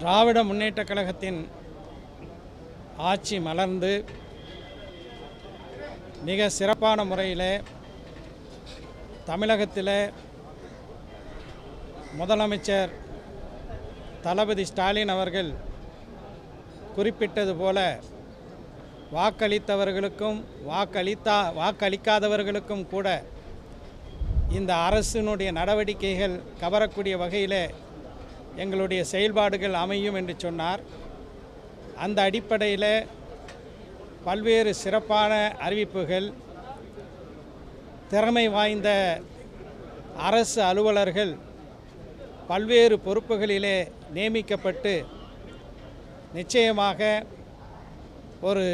திராவிட முன்னேற்றக் கழகத்தின் ஆட்சி மலர்ந்து மிக சிறப்பான முறையில் தமிழகத்தில் முதலமைச்சர் தளபதி ஸ்டாலின் அவர்கள் குறிப்பிட்டது போல வாக்களித்தவர்களுக்கும் வாக்களித்தா வாக்களிக்காதவர்களுக்கும் கூட இந்த அரசினுடைய நடவடிக்கைகள் கவரக்கூடிய வகையில் எங்களுடைய செயல்பாடுகள் அமையும் என்று சொன்னார் அந்த அடிப்படையில் பல்வேறு சிறப்பான அறிவிப்புகள் திறமை வாய்ந்த அரசு அலுவலர்கள் பல்வேறு பொறுப்புகளிலே நியமிக்கப்பட்டு நிச்சயமாக ஒரு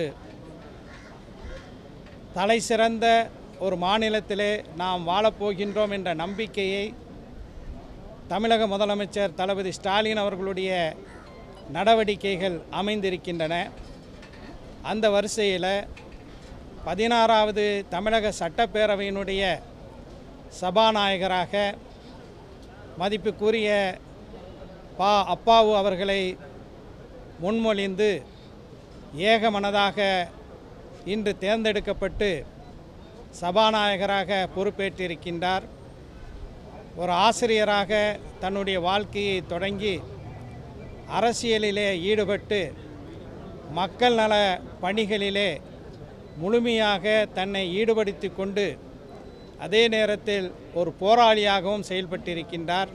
தலை சிறந்த ஒரு மாநிலத்திலே நாம் வாழப்போகின்றோம் என்ற நம்பிக்கையை தமிழக முதலமைச்சர் தளபதி ஸ்டாலின் அவர்களுடைய நடவடிக்கைகள் அமைந்திருக்கின்றன அந்த வரிசையில் பதினாறாவது தமிழக சட்டப்பேரவையினுடைய சபாநாயகராக மதிப்புக்குரிய பா அப்பாவு அவர்களை முன்மொழிந்து ஏகமனதாக இன்று தேர்ந்தெடுக்கப்பட்டு சபாநாயகராக பொறுப்பேற்றிருக்கின்றார் ஒரு ஆசிரியராக தன்னுடைய வாழ்க்கையை தொடங்கி அரசியலிலே ஈடுபட்டு மக்கள் நல பணிகளிலே முழுமையாக தன்னை ஈடுபடுத்தி கொண்டு அதே நேரத்தில் ஒரு போராளியாகவும் செயல்பட்டிருக்கின்றார்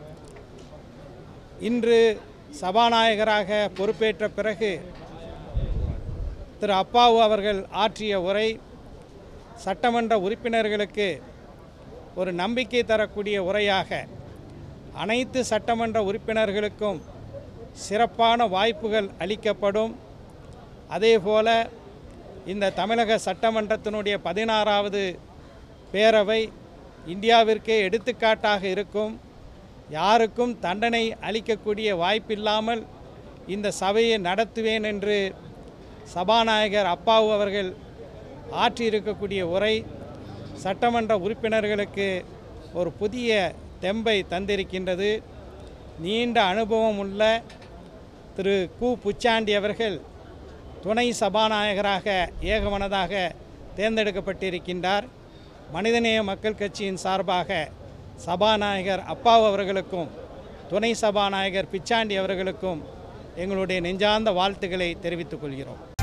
இன்று சபாநாயகராக பொறுப்பேற்ற பிறகு திரு அப்பாவு அவர்கள் ஆற்றிய உரை சட்டமன்ற உறுப்பினர்களுக்கு ஒரு நம்பிக்கை தரக்கூடிய உரையாக அனைத்து சட்டமன்ற உறுப்பினர்களுக்கும் சிறப்பான வாய்ப்புகள் அளிக்கப்படும் அதேபோல இந்த தமிழக சட்டமன்றத்தினுடைய பதினாறாவது பேரவை இந்தியாவிற்கே எடுத்துக்காட்டாக இருக்கும் யாருக்கும் தண்டனை அளிக்கக்கூடிய வாய்ப்பில்லாமல் இந்த சபையை நடத்துவேன் என்று சபாநாயகர் அப்பாவு அவர்கள் ஆற்றியிருக்கக்கூடிய உரை சட்டமன்ற உறுப்பினர்களுக்கு ஒரு புதிய தெம்பை தந்திருக்கின்றது நீண்ட அனுபவம் உள்ள திரு கு புச்சாண்டி அவர்கள் துணை சபாநாயகராக ஏகமனதாக தேர்ந்தெடுக்கப்பட்டிருக்கின்றார் மனிதநேய மக்கள் கட்சியின் சார்பாக சபாநாயகர் அப்பாவு அவர்களுக்கும் துணை சபாநாயகர் பிச்சாண்டி அவர்களுக்கும் எங்களுடைய நெஞ்சார்ந்த வாழ்த்துக்களை தெரிவித்துக் கொள்கிறோம்